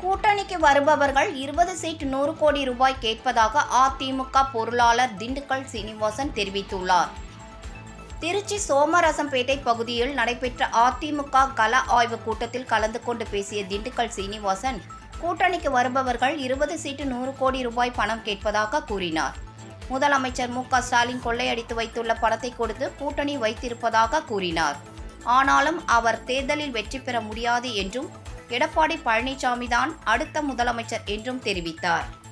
கூட்டணிக்கு வருபவர்கள் இருபது சீட் நூறு கோடி ரூபாய் கேட்பதாக அதிமுக பொருளாளர் திண்டுக்கல் சீனிவாசன் தெரிவித்துள்ளார் திருச்சி சோமரசம்பேட்டை பகுதியில் நடைபெற்ற அதிமுக கள ஆய்வுக் கூட்டத்தில் கலந்து கொண்டு பேசிய திண்டுக்கல் சீனிவாசன் கூட்டணிக்கு வருபவர்கள் இருபது சீட்டு நூறு கோடி ரூபாய் பணம் கேட்பதாக கூறினார் முதலமைச்சர் மு க ஸ்டாலின் கொள்ளையடித்து வைத்துள்ள பணத்தை கொடுத்து கூட்டணி வைத்திருப்பதாக கூறினார் ஆனாலும் அவர் தேர்தலில் வெற்றி பெற முடியாது என்றும் எடப்பாடி பழனிசாமி தான் அடுத்த முதலமைச்சர் என்றும் தெரிவித்தார்